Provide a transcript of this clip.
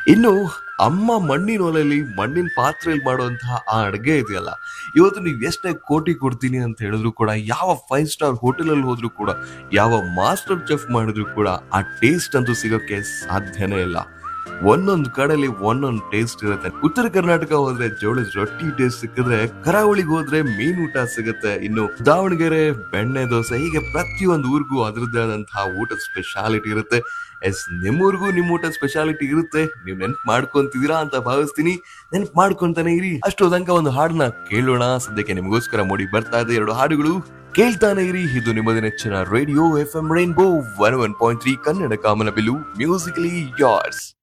ಇನ್ನು ಅಮ್ಮ ಮಣ್ಣಿನ ಒಲೆಯಲ್ಲಿ ಮಣ್ಣಿನ ಪಾತ್ರೆಯಲ್ಲಿ ಮಾಡುವಂತಹ ಆ ಅಡುಗೆ ಇದೆಯಲ್ಲ ಇವತ್ತು ನೀವು ಎಷ್ಟೇ ಕೋಟಿ ಕೊಡ್ತೀನಿ ಅಂತ ಹೇಳಿದ್ರು ಕೂಡ ಯಾವ ಫೈವ್ ಸ್ಟಾರ್ ಹೋಟೆಲ್ ಅಲ್ಲಿ ಹೋದ್ರು ಕೂಡ ಯಾವ ಮಾಸ್ಟರ್ ಚೆಫ್ ಮಾಡಿದ್ರು ಕೂಡ ಆ ಟೇಸ್ಟ್ ಅಂತೂ ಸಿಗೋಕೆ ಸಾಧ್ಯನೇ ಇಲ್ಲ ಒಂದೊಂದು ಕಡೆಯಲ್ಲಿ ಒಂದೊಂದು ಟೇಸ್ಟ್ ಇರುತ್ತೆ ಉತ್ತರ ಕರ್ನಾಟಕ ಹೋದ್ರೆ ಜೋಳದ ರೊಟ್ಟಿ ಟೇಸ್ಟ್ ಸಿಕ್ಕಿದ್ರೆ ಕರಾವಳಿಗೆ ಹೋದ್ರೆ ಮೀನ್ ಊಟ ಸಿಗುತ್ತೆ ಇನ್ನು ದಾವಣಗೆರೆ ಬೆಣ್ಣೆ ದೋಸೆ ಹೀಗೆ ಪ್ರತಿಯೊಂದು ಊರಿಗೂ ಅದರದ್ದೇ ಆದಂತಹ ಊಟದ ಸ್ಪೆಷಾಲಿಟಿ ಇರುತ್ತೆ ಎಸ್ ನಿಮ್ಮೂರಿಗೂ ನಿಮ್ಮ ಊಟ ಸ್ಪೆಷಾಲಿಟಿ ಇರುತ್ತೆ ನೀವು ನೆನ್ಪು ಮಾಡ್ಕೊಂತಿದ್ದೀರಾ ಅಂತ ಭಾವಿಸ್ತೀನಿ ನೆನ್ಪು ಮಾಡ್ಕೊಂತಾನೆ ಇರಿ ಅಷ್ಟು ತನಕ ಒಂದು ಹಾಡನ್ನ ಕೇಳೋಣ ಸದ್ಯಕ್ಕೆ ನಿಮಗೋಸ್ಕರ ಮೂಡಿ ಬರ್ತಾ ಇದೆ ಎರಡು ಹಾಡುಗಳು ಕೇಳ್ತಾನೆ ಇರಿ ಇದು ನಿಮ್ಮದ ನೆಚ್ಚಿನ radio F M rainbow one one point three Kannada ಕಾಮನಬಿಲ್ಲು ಮ್ಯೂಸಿಕಲಿ ಯಾರ್ಸ್